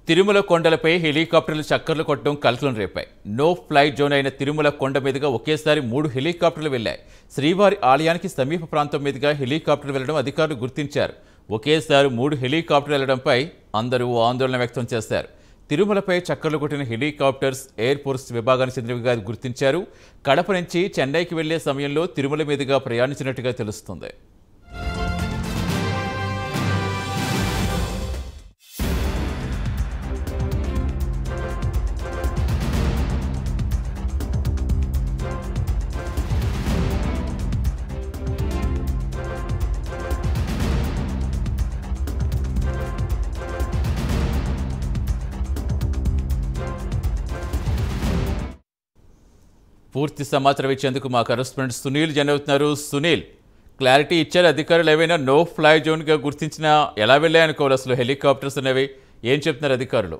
తిరుమల కొండలపై హెలికాప్టర్లు చక్కర్లు కొట్టడం కలకలం రేపాయి నో ఫ్లై జోన్ అయిన తిరుమల కొండ మీదుగా ఒకేసారి మూడు హెలికాప్టర్లు వెళ్లాయి శ్రీవారి ఆలయానికి సమీప ప్రాంతం మీదుగా హెలికాప్టర్ వెళ్లడం అధికారులు గుర్తించారు ఒకేసారి మూడు హెలికాప్టర్లు వెళ్లడంపై అందరూ ఆందోళన వ్యక్తం చేశారు తిరుమలపై చక్కర్లు కొట్టిన హెలికాప్టర్స్ ఎయిర్ ఫోర్స్ విభాగానికి చెందినవిగా గుర్తించారు కడప నుంచి చెన్నైకి వెళ్లే సమయంలో తిరుమల మీదుగా ప్రయాణించినట్టుగా తెలుస్తుంది పూర్తి సమాచారం ఇచ్చేందుకు మా కరెస్పాండెంట్ సునీల్ జన్ అవుతున్నారు సునీల్ క్లారిటీ ఇచ్చారు అధికారులు ఏవైనా నో ఫ్లై జోన్గా గుర్తించిన ఎలా వెళ్ళాయనుకోవాలి అసలు హెలికాప్టర్స్ అనేవి ఏం చెప్తున్నారు అధికారులు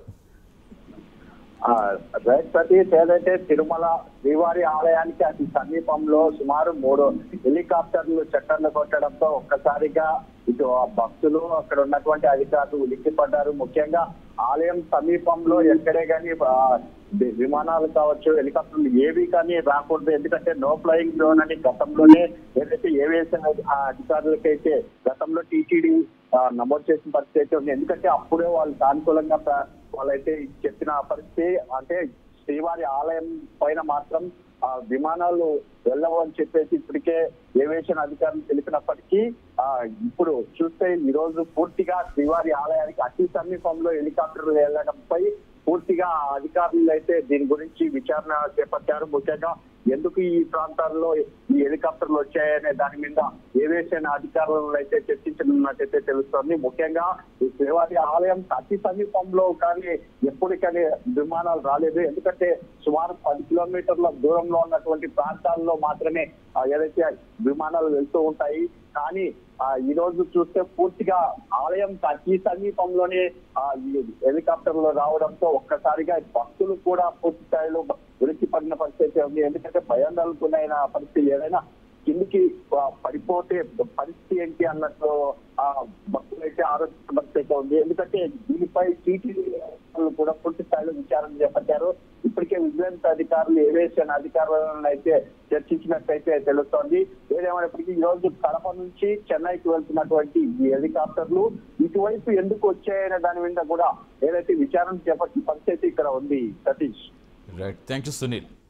ఆ, రైట్ సతీష్ ఏదైతే తిరుమల శ్రీవారి ఆలయానికి అతి సమీపంలో సుమారు మూడు హెలికాప్టర్లు చక్కర్లు కొట్టడంతో ఒక్కసారిగా ఇటు ఆ భక్తులు అక్కడ ఉన్నటువంటి అధికారులు ఉలిక్కిపడ్డారు ముఖ్యంగా ఆలయం సమీపంలో ఎక్కడే కానీ విమానాలు కావచ్చు హెలికాప్టర్లు ఏవి కానీ రాకూడదు ఎందుకంటే నో ఫ్లయింగ్ జోన్ అని గతంలోనే ఏదైతే ఏవియేషన్ అధికారులకైతే గతంలో టీటీడీ నమోదు చేసిన పరిస్థితి అయితే ఉంది ఎందుకంటే అప్పుడే వాళ్ళు సానుకూలంగా ప్ర- వాళ్ళైతే చెప్పిన పరిస్థితి అంటే శ్రీవారి ఆలయం పైన మాత్రం ఆ విమానాలు వెళ్ళవు అని చెప్పేసి ఇప్పటికే ఏవియేషన్ అధికారులు తెలిపినప్పటికీ ఆ ఇప్పుడు చూస్తే ఈ రోజు పూర్తిగా శ్రీవారి ఆలయానికి అతి సమీపంలో హెలికాప్టర్లు వెళ్ళడంపై పూర్తిగా ఆ అధికారులు అయితే దీని గురించి విచారణ చేపట్టారు ముఖ్యంగా ఎందుకు ఈ ప్రాంతాల్లో ఈ హెలికాప్టర్లు వచ్చాయనే దాని మీద ఏవియేషన్ అధికారులను అయితే చర్చించనున్నట్టయితే తెలుస్తోంది ముఖ్యంగా ఈ శ్రీవారి ఆలయం అతి సమీపంలో కానీ ఎప్పటికీ విమానాలు రాలేదు ఎందుకంటే సుమారు పది కిలోమీటర్ల దూరంలో ఉన్నటువంటి ప్రాంతాల్లో మాత్రమే ఆ, ఏదైతే విమానాలు వెళ్తూ ఉంటాయి కానీ ఆ ఈ రోజు చూస్తే పూర్తిగా ఆలయం అతి సమీపంలోనే ఆ ఈ హెలికాప్టర్లు రావడంతో ఒక్కసారిగా భక్తులు కూడా పూర్తి స్థాయిలో ఉరికి పడిన పరిస్థితి ఉంది ఎందుకంటే భయాందోళనకున్న పరిస్థితి ఏదైనా కిందికి ఆ, పడిపోతే పరిస్థితి ఏంటి అన్నట్టు ఆ భక్తులు అయితే ఆలోచించిన పరిస్థితి ఉంది ఎందుకంటే దీనిపై టీటీడీ కూడా పూర్తి స్థాయిలో విచారణ చేపట్టారు ఇప్పటికే విజిలెన్స్ అధికారులు ఏవియేషన్ అధికారులను అయితే చర్చించినట్టయితే తెలుస్తోంది ఏదేమైనప్పటికీ ఈ రోజు కడప నుంచి చెన్నైకి వెళ్తున్నటువంటి ఈ హెలికాప్టర్లు ఇటువైపు ఎందుకు వచ్చాయనే దాని మీద కూడా ఏదైతే విచారణ చేపట్టిన పరిస్థితి ఇక్కడ ఉంది Satish right thank you Sunil